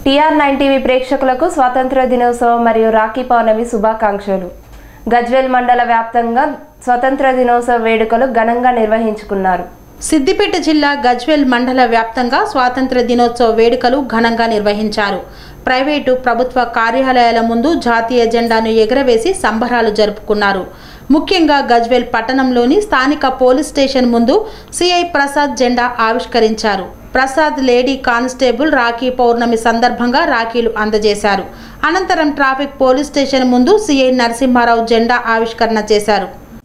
TR nine TV ప్రేక్షకులకు స్వాతంత్ర దినోత్సవం మరియు రాఖీ పౌర్ణమి శుభాకాంక్షలు గజ్వేల్ మండల వ్యాప్తంగా స్వతంత్ర దినోత్సవ వేడుకలు ఘనంగా నిర్వహించుకున్నారు సిద్దిపేట జిల్లా గజ్వేల్ మండల వ్యాప్తంగా స్వాతంత్ర దినోత్సవ వేడుకలు ఘనంగా నిర్వహించారు ప్రైవేటు ప్రభుత్వ కార్యాలయాల ముందు జాతీయ జెండాను ఎగరవేసి సంబరాలు జరుపుకున్నారు ముఖ్యంగా గజ్వేల్ పట్టణంలోని స్థానిక పోలీస్ స్టేషన్ ముందు సిఐ ప్రసాద్ జెండా ఆవిష్కరించారు ప్రసాద్ లేడీ కానిస్టేబుల్ రాఖీ పౌర్ణమి సందర్భంగా రాఖీలు అందజేశారు అనంతరం ట్రాఫిక్ పోలీస్ స్టేషన్ ముందు సిఐ నరసింహారావు జెండా ఆవిష్కరణ చేశారు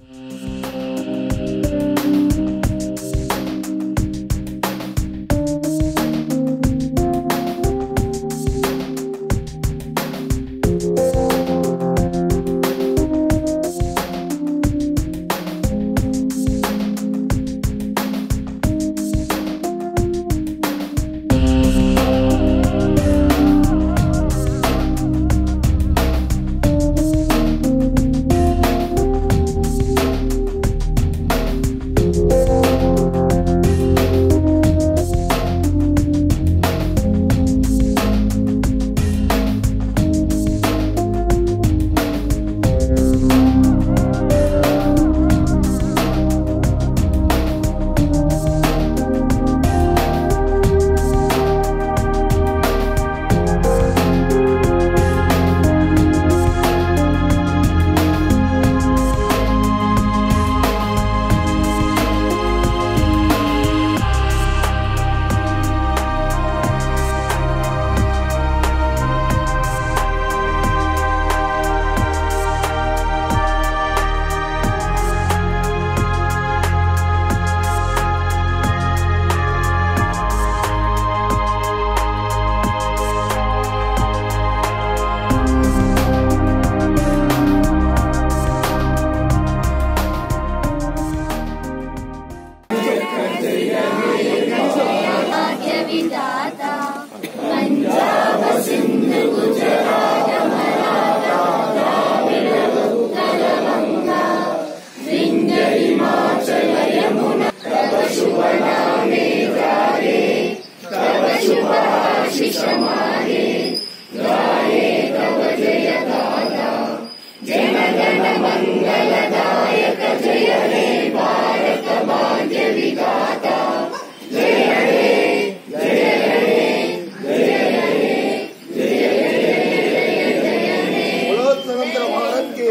बोलो स्वतंत्र भारत की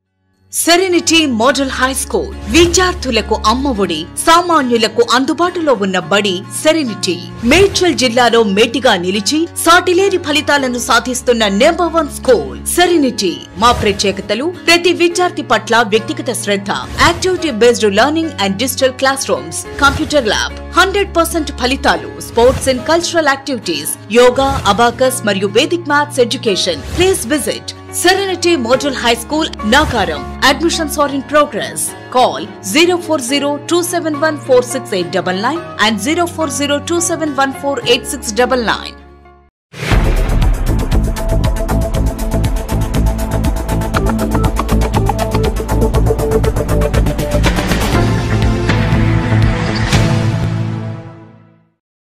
సెరెనిటీ మోడల్ హై స్కూల్ విద్యార్థులకు అమ్మఒడి సామాన్యులకు అందుబాటులో ఉన్న బడి సెరెనిటీ మేడ్చల్ జిల్లాలో మేటిగా నిలిచి సాటిలేని ఫలితాలను సాధిస్తున్న నెంబర్ వన్ స్కూల్ సెరెనిటీ మా ప్రత్యేకతలు ప్రతి విద్యార్థి పట్ల వ్యక్తిగత శ్రద్ధ activity based learning and digital classrooms computer lab hundred percent ఫలితాలు sports and cultural activities yoga abacus మరియు Vedic maths education please visit Serenity Model High School, Nagaram. Admissions are in progress. Call 040 and 040